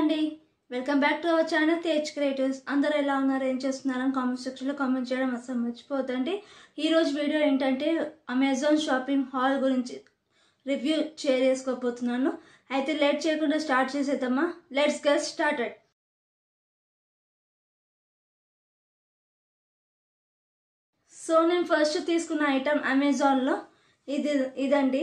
అండి welcome back to our channel Tej creatives అందరూ ఎలా ఉన్నారు ఏం చేస్తున్నారని కామెంట్ సెక్షన్లో కామెంట్ చేయడం అసలు మర్చిపోతండి ఈరోజు వీడియో ఏంటంటే అమెజాన్ షాపింగ్ హాల్ గురించి రివ్యూ షేర్ చేసుకోబోతున్నాను అయితే లేట్ చేయకుండా స్టార్ట్ చేసేద్దామా లెట్స్ గెట్ స్టార్టెడ్ సో నేను ఫస్ట్ తీసుకున్న ఐటమ్ అమెజాన్లో ఇది ఇదండి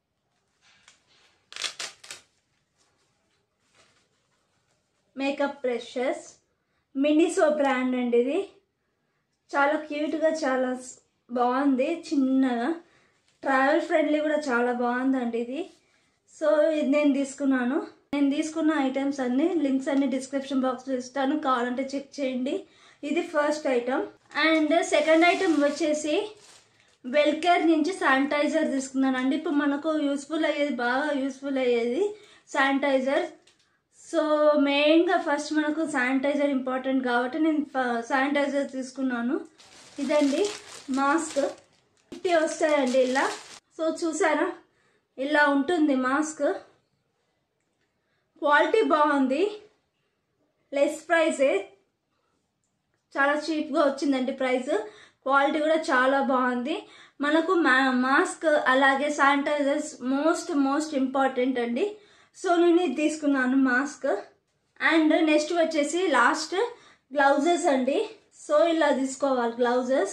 మేకప్ బ్రషెస్ మినిసో బ్రాండ్ అండి ఇది చాలా క్యూట్గా చాలా స్- బాగుంది చిన్నగా ట్రావెల్ ఫ్రెండ్లీ కూడా చాలా బాగుందండి ఇది సో ఇది నేను తీసుకున్నాను నేను తీసుకున్న ఐటమ్స్ అన్ని లింక్స్ అన్ని డిస్క్రిప్షన్ బాక్స్లో ఇస్తాను కావాలంటే చెక్ చేయండి ఇది first item and second item వచ్చేసి వెల్కేర్ నుంచి శానిటైజర్ తీసుకున్నానండి ఇప్పుడు మనకు యూస్ఫుల్ అయ్యేది బాగా యూస్ఫుల్ అయ్యేది శానిటైజర్ సో మెయిన్గా ఫస్ట్ మనకు శానిటైజర్ ఇంపార్టెంట్ కాబట్టి నేను శానిటైజర్ తీసుకున్నాను ఇదండి మాస్క్ ఫిఫ్టీ వస్తాయండి ఇలా సో చూసారా ఇలా ఉంటుంది మాస్క్ క్వాలిటీ బాగుంది లెస్ ప్రైసే చాలా చీప్గా వచ్చిందండి ప్రైస్ క్వాలిటీ కూడా చాలా బాగుంది మనకు మా మాస్క్ అలాగే శానిటైజర్స్ మోస్ట్ మోస్ట్ ఇంపార్టెంట్ అండి సో నేను ఇది తీసుకున్నాను మాస్క్ అండ్ నెక్స్ట్ వచ్చేసి లాస్ట్ గ్లౌజెస్ అండి సో ఇలా తీసుకోవాలి గ్లౌజెస్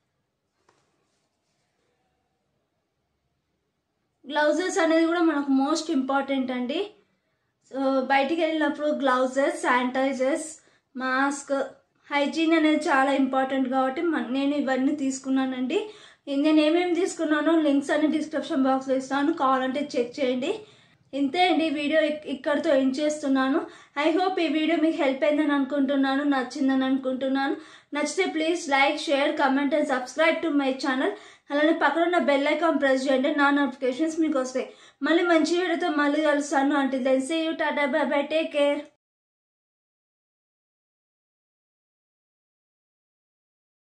గ్లౌజెస్ అనేది కూడా మనకు మోస్ట్ ఇంపార్టెంట్ అండి సో బయటికి వెళ్ళినప్పుడు గ్లౌజెస్ శానిటైజర్స్ మాస్క్ హైజీన్ అనేది చాలా ఇంపార్టెంట్ కాబట్టి మ- నేను ఇవన్నీ తీసుకున్నానండి నేను ఏమేమి తీసుకున్నానో లింక్స్ అన్ని డిస్క్రిప్షన్ బాక్స్లో ఇస్తాను కావాలంటే చెక్ చేయండి ఇంతే అండి వీడియో ఇక్- ఇక్కడితో ఎండ్ చేస్తున్నాను ఐ హోప్ ఈ వీడియో మీకు హెల్ప్ అయిందని అనుకుంటున్నాను నచ్చిందని అనుకుంటున్నాను నచ్చితే please like share comment and subscribe to my channel అలానే పక్కన ఉన్న బెల్ ఐకాన్ ప్రెస్ చేయండి నా నోటిఫికేషన్స్ మీకు వస్తాయి మళ్ళీ మంచి వీడియోతో మళ్ళీ కలుస్తాను అంటే then see you tata bye bye take care